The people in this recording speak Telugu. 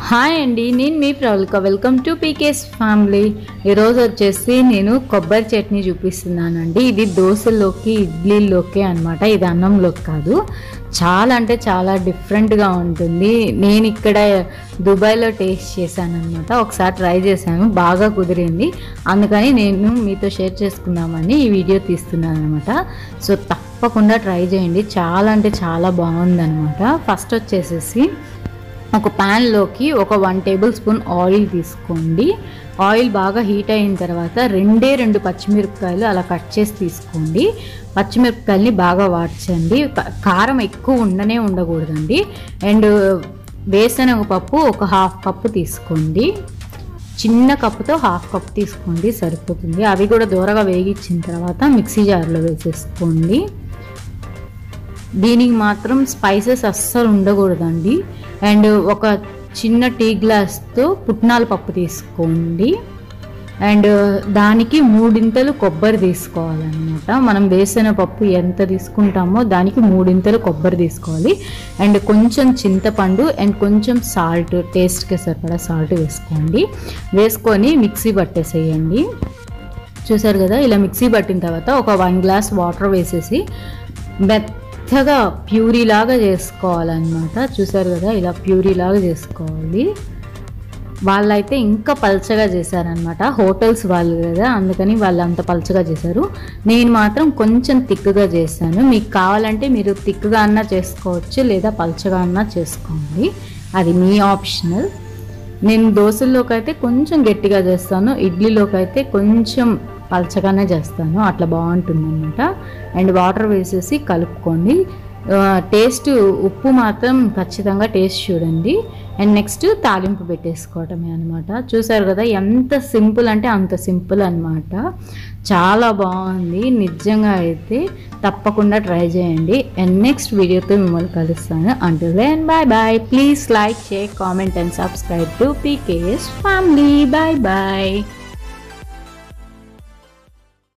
హాయ్ అండి నేను మీ Pravalka welcome to PKS family ఈరోజు వచ్చేసి నేను కొబ్బరి చట్నీ చూపిస్తున్నానండి ఇది దోశల్లోకి ఇడ్లీలోకి అనమాట ఇది అన్నంలోకి కాదు చాలా అంటే చాలా డిఫరెంట్గా ఉంటుంది నేను ఇక్కడ దుబాయ్లో టేస్ట్ చేశాను అనమాట ఒకసారి ట్రై చేశాను బాగా కుదిరింది అందుకని నేను మీతో షేర్ చేసుకుందామని ఈ వీడియో తీస్తున్నాను అనమాట సో తప్పకుండా ట్రై చేయండి చాలా అంటే చాలా బాగుందన్నమాట ఫస్ట్ వచ్చేసేసి ఒక ప్యాన్లోకి ఒక వన్ టేబుల్ స్పూన్ ఆయిల్ తీసుకోండి ఆయిల్ బాగా హీట్ అయిన తర్వాత రెండే రెండు పచ్చిమిరపకాయలు అలా కట్ చేసి తీసుకోండి పచ్చిమిరపకాయలని బాగా వాడ్చండి క- కారం ఎక్కువ ఉండనే ఉండకూడదండి అండ్ వేసనగ పప్పు ఒక హాఫ్ కప్పు తీసుకోండి చిన్న కప్పుతో హాఫ్ కప్ తీసుకోండి సరిపోతుంది అవి కూడా దూరగా వేగించిన తర్వాత మిక్సీ జార్లో వేసేసుకోండి దీనికి మాత్రం స్పైసెస్ అస్సలు ఉండకూడదండి అండ్ ఒక చిన్న టీ గ్లాస్తో పుట్నాల పప్పు తీసుకోండి అండ్ దానికి మూడింతలు కొబ్బరి తీసుకోవాలన్నమాట మనం వేసిన పప్పు ఎంత తీసుకుంటామో దానికి మూడింతలు కొబ్బరి తీసుకోవాలి అండ్ కొంచెం చింతపండు అండ్ కొంచెం సాల్ట్ టేస్ట్కి సరిపడా సాల్ట్ వేసుకోండి వేసుకొని మిక్సీ పట్టేసేయండి చూసారు కదా ఇలా మిక్సీ పట్టిన తర్వాత ఒక వన్ గ్లాస్ వాటర్ వేసేసి మెత్తగా ప్యూరీ లాగా చేసుకోవాలన్నమాట చూసారు కదా ఇలా ప్యూరీ లాగా చేసుకోవాలి వాళ్ళైతే ఇంకా పల్చగా చేశారనమాట హోటల్స్ వాళ్ళు కదా అందుకని వాళ్ళు అంత పల్చగా చేశారు నేను మాత్రం కొంచెం తిక్కుగా చేశాను మీకు కావాలంటే మీరు తిక్కుగా అన్నా చేసుకోవచ్చు లేదా పల్చగా అన్నా చేసుకోండి అది మీ ఆప్షనల్ నేను దోశల్లోకి అయితే కొంచెం గట్టిగా చేస్తాను ఇడ్లీలోకి అయితే కొంచెం పలచగానే చేస్తాను అట్లా బాగుంటుంది అనమాట అండ్ వాటర్ వేసేసి కలుపుకోండి ఆ, టేస్ట్ ఉప్పు మాత్రం ఖచ్చితంగా టేస్ట్ చూడండి అండ్ నెక్స్ట్ తాలింపు పెట్టేసుకోవటమే అనమాట చూసారు కదా ఎంత సింపుల్ అంటే అంత సింపుల్ అనమాట చాలా బాగుంది నిజంగా అయితే తప్పకుండా ట్రై చేయండి అండ్ నెక్స్ట్ వీడియోతో మిమ్మల్ని కలుస్తాను అంటూ then bye bye please like share comment and subscribe to PKS family bye bye